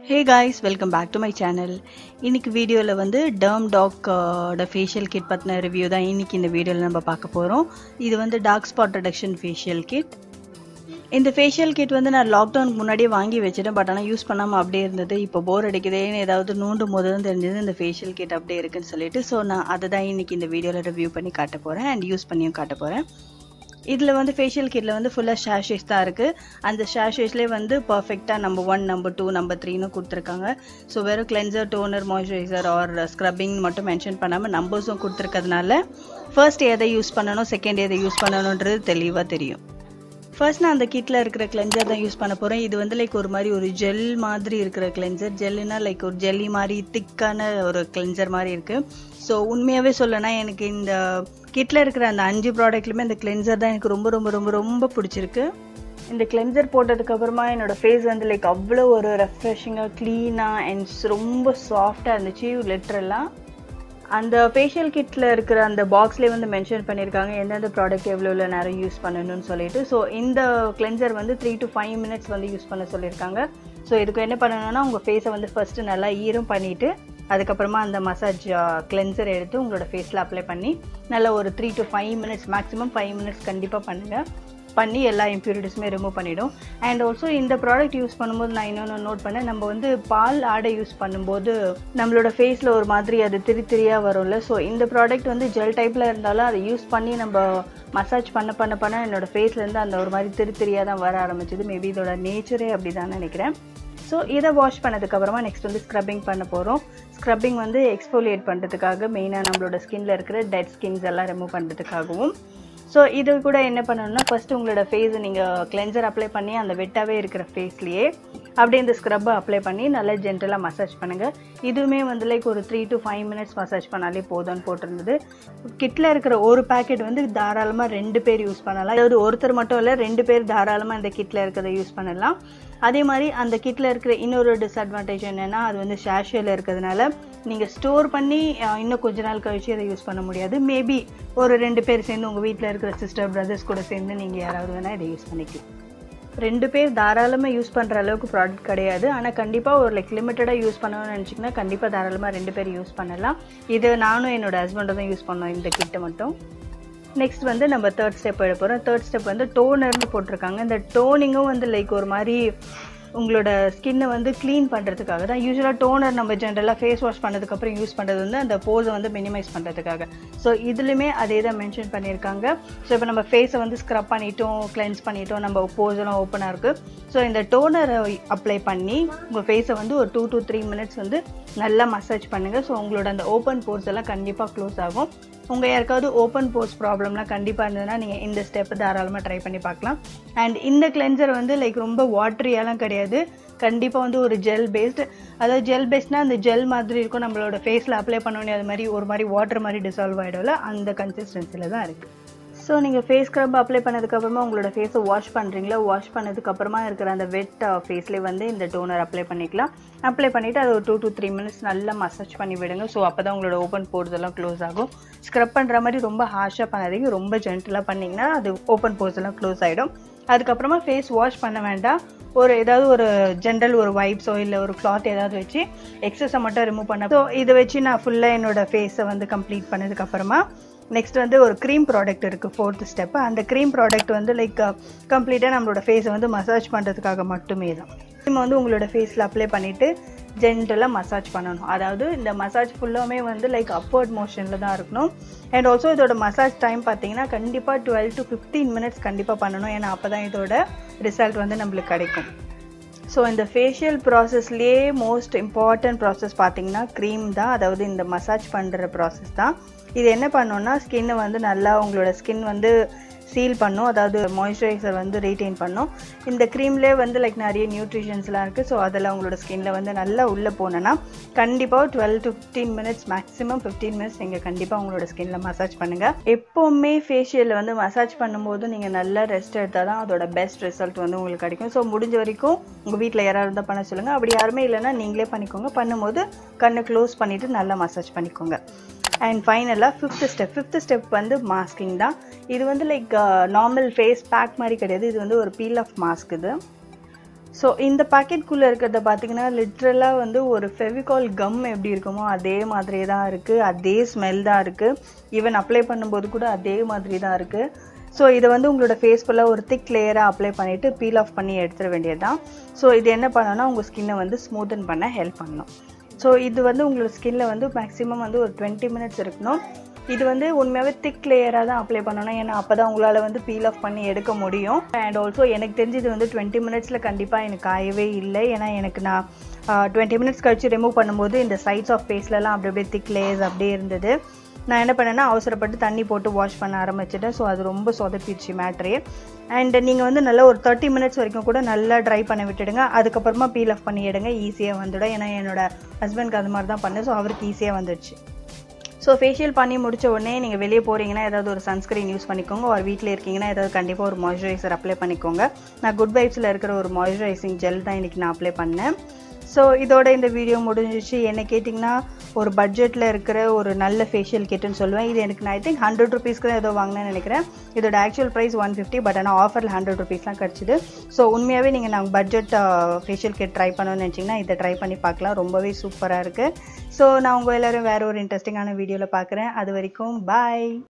hey guys welcome back to my channel இன்னைக்கு வீடியோவில் வந்து டேர்ம் டாக்கோட ஃபேஷியல் கிட் பற்றின ரிவ்யூ தான் இன்னைக்கு இந்த வீடியோவில் நம்ம பார்க்க போகிறோம் இது வந்து dark spot reduction facial kit இந்த ஃபேஷியல் கிட் வந்து நான் லாக்டவுனுக்கு முன்னாடியே வாங்கி வச்சிட்டேன் பட் ஆனால் யூஸ் பண்ணாமல் அப்படியே இருந்தது இப்போ போர் அடிக்குதேன்னு ஏதாவது நோண்டும் போது தான் தெரிஞ்சது இந்த ஃபேஷியல் கிட் அப்படியே இருக்குன்னு சொல்லிட்டு ஸோ நான் அதை தான் இன்னைக்கு இந்த வீடியோவில் ரிவ்யூ பண்ணி காட்ட போகிறேன் அண்ட் யூஸ் பண்ணியும் காட்ட போகிறேன் இதில் வந்து ஃபேஷியல் கிட்டில் வந்து ஃபுல்லாக ஷேஷேஸ் தான் இருக்குது அந்த ஷேஷேஸ்லேயே வந்து பர்ஃபெக்டாக number one number two number த்ரீன்னு கொடுத்துருக்காங்க ஸோ வெறும் cleanser toner moisturiser or scrubbing மட்டும் மென்ஷன் பண்ணாமல் நம்பர்ஸும் கொடுத்துருக்கிறதுனால ஃபர்ஸ்ட் எதை யூஸ் பண்ணணும் செகண்ட் எதை யூஸ் பண்ணணுன்றது தெளிவாக தெரியும் ஃபர்ஸ்ட் நான் அந்த கிட்டில் இருக்கிற கிளென்சர் தான் யூஸ் பண்ண போகிறேன் இது வந்து லைக் ஒரு மாதிரி ஒரு ஜெல் மாதிரி இருக்கிற கிளென்சர் ஜெல்லுனா லைக் ஒரு ஜெல்லி மாதிரி திக்கான ஒரு கிளென்சர் மாதிரி இருக்குது ஸோ உண்மையாகவே சொல்லனா எனக்கு இந்த கிட்டில் இருக்கிற அந்த அஞ்சு ப்ராடக்ட்லுமே இந்த கிளென்சர் தான் எனக்கு ரொம்ப ரொம்ப ரொம்ப ரொம்ப பிடிச்சிருக்கு இந்த கிளென்சர் போட்டதுக்கு அப்புறமா என்னோட ஃபேஸ் வந்து லைக் அவ்வளோ ஒரு ரெஃப்ரெஷிங்காக க்ளீனாக அண்ட் ரொம்ப சாஃப்டாக இருந்துச்சு லிட்ரலாக அந்த ஃபேஷியல் கிட்டில் இருக்கிற அந்த பாக்ஸ்லேயே வந்து மென்ஷன் பண்ணியிருக்காங்க எந்தெந்த ப்ராடக்ட் எவ்வளோ எவ்வளோ நேரம் யூஸ் பண்ணணும்னு சொல்லிட்டு ஸோ இந்த கிளென்சர் வந்து த்ரீ டு ஃபைவ் மினிட்ஸ் வந்து யூஸ் பண்ண சொல்லியிருக்காங்க ஸோ இதுக்கு என்ன பண்ணணும்னா உங்கள் ஃபேஸை வந்து ஃபஸ்ட்டு நல்லா ஈரம் பண்ணிவிட்டு அதுக்கப்புறமா அந்த மசாஜ் கிளென்சர் எடுத்து உங்களோட ஃபேஸில் அப்ளை பண்ணி நல்லா ஒரு three to five minutes maximum five minutes கண்டிப்பாக பண்ணுங்கள் பண்ணி எல்லா இம்ப்யூரிட்டிஸுமே ரிமூவ் பண்ணிடும் அண்ட் ஆல்சோ இந்த ப்ராடக்ட் யூஸ் பண்ணும்போது நான் இன்னொன்று நோட் பண்ணேன் நம்ம வந்து பால் ஆடை யூஸ் பண்ணும்போது நம்மளோட ஃபேஸில் ஒரு மாதிரி அது திரி திரியாக வரும்ல ஸோ இந்த ப்ராடக்ட் வந்து ஜெல் டைப்பில் இருந்தாலும் அதை யூஸ் பண்ணி நம்ம மசாஜ் பண்ண பண்ண பண்ண என்னோட ஃபேஸ்லேருந்து அந்த ஒரு மாதிரி திரி திரியாக தான் வர ஆரம்பிச்சது மேபி இதோட நேச்சரே அப்படி தான் நினைக்கிறேன் ஸோ இதை வாஷ் பண்ணதுக்கப்புறமா நெக்ஸ்ட் வந்து ஸ்க்ரப்பிங் பண்ண போகிறோம் ஸ்க்ரப்பிங் வந்து எக்ஸ்போலியேட் பண்ணுறதுக்காக மெயினாக நம்மளோட ஸ்கின்ல இருக்கிற டெட் ஸ்கின்ஸ் எல்லாம் ரிமூவ் பண்ணுறதுக்காகவும் ஸோ இது கூட என்ன பண்ணணும்னா ஃபஸ்ட்டு உங்களோட ஃபேஸ் நீங்கள் கிளென்சர் அப்ளை பண்ணி அந்த வெட்டாகவே இருக்கிற ஃபேஸ்லேயே அப்படியே இந்த ஸ்க்ரப்பை அப்ளை பண்ணி நல்லா ஜென்டலாக மசாஜ் பண்ணுங்கள் இதுவுமே வந்து லைக் ஒரு three to five minutes massage பண்ணாலே போதும்னு போட்டிருந்தது கிட்டில் இருக்கிற ஒரு பேக்கெட் வந்து தாராளமாக ரெண்டு பேர் யூஸ் பண்ணலாம் அதாவது ஒருத்தர் மட்டும் இல்லை ரெண்டு பேர் தாராளமாக இந்த கிட்டில் இருக்கிறத யூஸ் பண்ணலாம் அதே மாதிரி அந்த கிட்டில் இருக்கிற இன்னொரு டிஸ்அட்வான்டேஜ் என்னென்னா அது வந்து ஷேஷியில் இருக்கிறதுனால நீங்கள் ஸ்டோர் பண்ணி இன்னும் கொஞ்ச நாள் கழிச்சு அதை யூஸ் பண்ண முடியாது மேபி ஒரு ரெண்டு பேர் சேர்ந்து உங்கள் வீட்டில் இருக்கிற சிஸ்டர் பிரதர்ஸ் கூட சேர்ந்து நீங்கள் யாராவது வேணால் இதை யூஸ் பண்ணிக்கலாம் ரெண்டு பேர் தாராளமாக யூஸ் பண்ணுற அளவுக்கு ப்ராடக்ட் கிடையாது ஆனால் கண்டிப்பாக ஒரு லைக் லிமிட்டடாக யூஸ் பண்ணணும்னு நினச்சிங்கன்னா கண்டிப்பாக தாராளமாக ரெண்டு பேர் யூஸ் பண்ணலாம் இது நானும் என்னோட ஹஸ்பண்டும் தான் யூஸ் பண்ணோம் இந்த கிட்டை மட்டும் நெக்ஸ்ட் வந்து நம்ம தேர்ட் ஸ்டெப் எடுக்க போகிறோம் தேர்ட் ஸ்டெப் வந்து டோனர்னு போட்டிருக்காங்க இந்த டோனிங்கும் வந்து லைக் ஒரு மாதிரி உங்களோட ஸ்கின்னை வந்து க்ளீன் பண்ணுறதுக்காக தான் யூஸ்வலாக டோனர் நம்ம ஜென்ரலாக ஃபேஸ் வாஷ் பண்ணதுக்கப்புறம் யூஸ் பண்ணுறது வந்து அந்த போஸை வந்து மினிமைஸ் பண்ணுறதுக்காக ஸோ இதுலையுமே அதே தான் மென்ஷன் பண்ணியிருக்காங்க ஸோ இப்போ நம்ம ஃபேஸை வந்து ஸ்க்ரப் பண்ணிட்டோம் கிளென்ஸ் பண்ணிட்டோம் நம்ம போஸெல்லாம் ஓப்பனாக இருக்குது ஸோ இந்த டோனரை அப்ளை பண்ணி உங்கள் ஃபேஸை வந்து ஒரு டூ டு த்ரீ மினிட்ஸ் வந்து நல்லா மசாஜ் பண்ணுங்கள் ஸோ உங்களோட அந்த ஓப்பன் போர்ஸ் எல்லாம் கண்டிப்பாக க்ளோஸ் ஆகும் உங்கள் யாருக்காவது ஓப்பன் போர்ஸ் ப்ராப்ளம்லாம் கண்டிப்பாக இருந்ததுன்னா நீங்கள் இந்த ஸ்டெப் தாராளமாக ட்ரை பண்ணி பார்க்கலாம் அண்ட் இந்த கிளென்சர் வந்து லைக் ரொம்ப வாட்ரியாலாம் கிடையாது கண்டிப்பாக வந்து ஒரு ஜெல் பேஸ்டு அதாவது ஜெல் பேஸ்ட்னா அந்த ஜெல் மாதிரி இருக்கும் நம்மளோட ஃபேஸில் அப்ளை பண்ணோன்னே அது மாதிரி ஒரு மாதிரி வாட்டர் மாதிரி டிசால்வ் ஆகிடும்ல அந்த கன்சிஸ்டன்சியில் தான் இருக்குது ஸோ நீங்கள் ஃபேஸ் ஸ்க்ரப் அப்ளை பண்ணதுக்கப்புறமா உங்களோட ஃபேஸை வாஷ் பண்ணுறீங்களா வாஷ் பண்ணதுக்கப்புறமா இருக்கிற அந்த வெட் ஃபேஸ்லேயே வந்து இந்த டோனர் அப்ளை பண்ணிக்கலாம் அப்ளை பண்ணிவிட்டு அது ஒரு டூ டு த்ரீ மினிட்ஸ் நல்லா மசாஜ் பண்ணி விடுங்க ஸோ அப்போ தான் உங்களோட ஓப்பன் போர்ஸ் எல்லாம் க்ளோஸ் ஆகும் ஸ்க்ரப் பண்ணுற மாதிரி ரொம்ப ஹார்ஷாக பண்ணாதீங்க ரொம்ப ஜென்டலாக பண்ணிங்கன்னா அது ஓப்பன் போர்ஸ் எல்லாம் க்ளோஸ் ஆகிடும் அதுக்கப்புறமா ஃபேஸ் வாஷ் பண்ண வேண்டாம் ஒரு ஏதாவது ஒரு ஜென்ரல் ஒரு வைப்ஸோ இல்லை ஒரு கிளாத் ஏதாவது வச்சு எக்ஸஸை மட்டும் ரிமூவ் பண்ண ஸோ இதை வச்சு நான் ஃபுல்லாக என்னோட ஃபேஸை வந்து கம்ப்ளீட் பண்ணதுக்கப்புறமா நெக்ஸ்ட் வந்து ஒரு க்ரீம் ப்ராடக்ட் இருக்குது ஃபோர்த் ஸ்டெப் அந்த க்ரீம் ப்ராடக்ட் வந்து லைக் கம்ப்ளீட்டாக நம்மளோட ஃபேஸை வந்து மசாஜ் பண்ணுறதுக்காக மட்டுமே தான் க்ரீம் வந்து உங்களோட ஃபேஸில் அப்ளை பண்ணிவிட்டு ஜென்டலாக மசாஜ் பண்ணணும் அதாவது இந்த மசாஜ் ஃபுல்லாமே வந்து லைக் அப்வர்ட் மோஷனில் தான் இருக்கணும் அண்ட் ஆல்சோ இதோட மசாஜ் டைம் பார்த்தீங்கன்னா கண்டிப்பாக டுவெல் டு ஃபிஃப்டீன் மினிட்ஸ் கண்டிப்பாக பண்ணணும் ஏன்னா அப்போ தான் இதோட ரிசல்ட் வந்து நம்மளுக்கு கிடைக்கும் ஸோ இந்த ஃபேஷியல் ப்ராசஸ்லேயே மோஸ்ட் இம்பார்ட்டன்ட் ப்ராசஸ் பார்த்தீங்கன்னா க்ரீம் தான் அதாவது இந்த மசாஜ் பண்ணுற ப்ராசஸ் தான் இது என்ன பண்ணோன்னா ஸ்கின்னை வந்து நல்லா உங்களோட ஸ்கின் வந்து சீல் பண்ணும் அதாவது மாய்ஸ்சரைசர் வந்து ரீட்டைன் பண்ணும் இந்த க்ரீம்லேயே வந்து லைக் நிறைய நியூட்ரிஷன்ஸ்லாம் இருக்குது ஸோ அதெல்லாம் உங்களோட ஸ்கின்ல வந்து நல்லா உள்ளே போனோன்னா கண்டிப்பாக twelve to fifteen minutes maximum fifteen minutes நீங்கள் கண்டிப்பாக உங்களோட ஸ்கின்ல மசாஜ் பண்ணுங்கள் எப்போவுமே ஃபேஷியலில் வந்து மசாஜ் பண்ணும்போது நீங்கள் நல்லா ரெஸ்ட் எடுத்தால் தான் அதோட பெஸ்ட் ரிசல்ட் வந்து உங்களுக்கு கிடைக்கும் ஸோ முடிஞ்ச வரைக்கும் உங்கள் வீட்டில் யாராவது இருந்தால் பண்ண சொல்லுங்கள் அப்படி யாருமே இல்லைன்னா நீங்களே பண்ணிக்கோங்க பண்ணும்போது கண்ணை க்ளோஸ் பண்ணிவிட்டு நல்லா மசாஜ் பண்ணிக்கோங்க அண்ட் ஃபைனலாக ஃபிஃப்த் ஸ்டெப் ஃபிஃப்த் ஸ்டெப் வந்து மாஸ்கிங் தான் இது வந்து லைக் நார்மல் ஃபேஸ் பேக் மாதிரி கிடையாது இது வந்து ஒரு பீல் ஆஃப் மாஸ்க் இது ஸோ இந்த பாக்கெட்குள்ளே இருக்கிறத பார்த்தீங்கன்னா லிட்ரலாக வந்து ஒரு ஃபெவிகால் கம் எப்படி இருக்குமோ அதே மாதிரி தான் இருக்குது அதே ஸ்மெல் தான் இருக்குது ஈவன் அப்ளை பண்ணும்போது கூட அதே மாதிரி தான் இருக்குது ஸோ இதை வந்து உங்களோட ஃபேஸ் ஃபுல்லாக ஒரு திக் லேயராக அப்ளை பண்ணிவிட்டு பீல் ஆஃப் பண்ணி எடுத்துட வேண்டியது தான் ஸோ இது என்ன பண்ணணும்னா உங்கள் ஸ்கின்னை வந்து ஸ்மூத்தன் பண்ண ஹெல்ப் பண்ணணும் ஸோ இது வந்து உங்களோட ஸ்கின்ல வந்து மேக்ஸிமம் வந்து ஒரு டுவெண்ட்டி மினிட்ஸ் இருக்கணும் இது வந்து உண்மையாகவே திக் லேயராக தான் அப்ளை பண்ணணும் ஏன்னா அப்போ தான் உங்களால் வந்து பீல் ஆஃப் பண்ணி எடுக்க முடியும் அண்ட் ஆல்சோ எனக்கு தெரிஞ்சு இது வந்து டுவெண்ட்டி மினிட்ஸில் கண்டிப்பாக எனக்கு காயவே இல்லை ஏன்னா எனக்கு நான் டுவெண்ட்டி மினிட்ஸ் கழிச்சு ரிமூவ் பண்ணும்போது இந்த சைட்ஸ் ஆஃப் ஃபேஸ்லலாம் அப்படி அப்படியே திக் லேயர்ஸ் அப்படியே இருந்தது நான் என்ன பண்ணேன்னா அவசரப்பட்டு தண்ணி போட்டு வாஷ் பண்ண ஆரம்பிச்சிட்டேன் ஸோ அது ரொம்ப சொதப்பிடுச்சு மேட்ரே அண்ட் நீங்கள் வந்து நல்லா ஒரு தேர்ட்டி மினிட்ஸ் வரைக்கும் கூட நல்லா ட்ரை பண்ண விட்டுடுங்க அதுக்கப்புறமா பீல் ஆஃப் பண்ணி எடுங்க ஈஸியாக வந்துடும் ஏன்னா என்னோட ஹஸ்பண்ட்க்கு அது மாதிரி தான் பண்ணேன் ஸோ அவருக்கு ஈஸியாக வந்துடுச்சு ஸோ ஃபேஷியல் பண்ணி முடிச்ச உடனே நீங்கள் வெளியே போகிறீங்கன்னா ஏதாவது ஒரு சன்ஸ்க்ரீன் யூஸ் பண்ணிக்கோங்க ஒரு வீட்டில் இருக்கீங்கன்னா ஏதாவது கண்டிப்பாக ஒரு மாய்ஸ்சரைசர் அப்ளை பண்ணிக்கோங்க நான் குட் வைப்ஸில் இருக்கிற ஒரு மாய்ஸ்சரைசிங் ஜெல் தான் இன்றைக்கி நான் அப்ளை பண்ணேன் ஸோ இதோட இந்த வீடியோ முடிஞ்சிச்சு என்ன கேட்டிங்கன்னா ஒரு பட்ஜெட்டில் இருக்கிற ஒரு நல்ல ஃபேஷியல் கிட்டுன்னு சொல்லுவேன் இது எனக்கு நான் ஐ திங்க் ஹண்ட்ரட் ருபீஸ்க்கு தான் ஏதோ வாங்கினேன்னு நினைக்கிறேன் இதோட actual price one fifty but ஆனால் ஆஃபரில் ஹண்ட்ரட் ருபீஸ்லாம் கிடச்சிது ஸோ உண்மையாகவே நீங்கள் நாங்கள் பட்ஜெட் ஃபேஷியல் கிட் ட்ரை பண்ணணும்னு நினச்சிங்கன்னா இதை ட்ரை பண்ணி பார்க்கலாம் ரொம்பவே சூப்பராக இருக்குது ஸோ நான் உங்கள் எல்லோரும் வேறு ஒரு இன்ட்ரெஸ்டிங்கான வீடியோவில் பார்க்குறேன் அது வரைக்கும் பாய்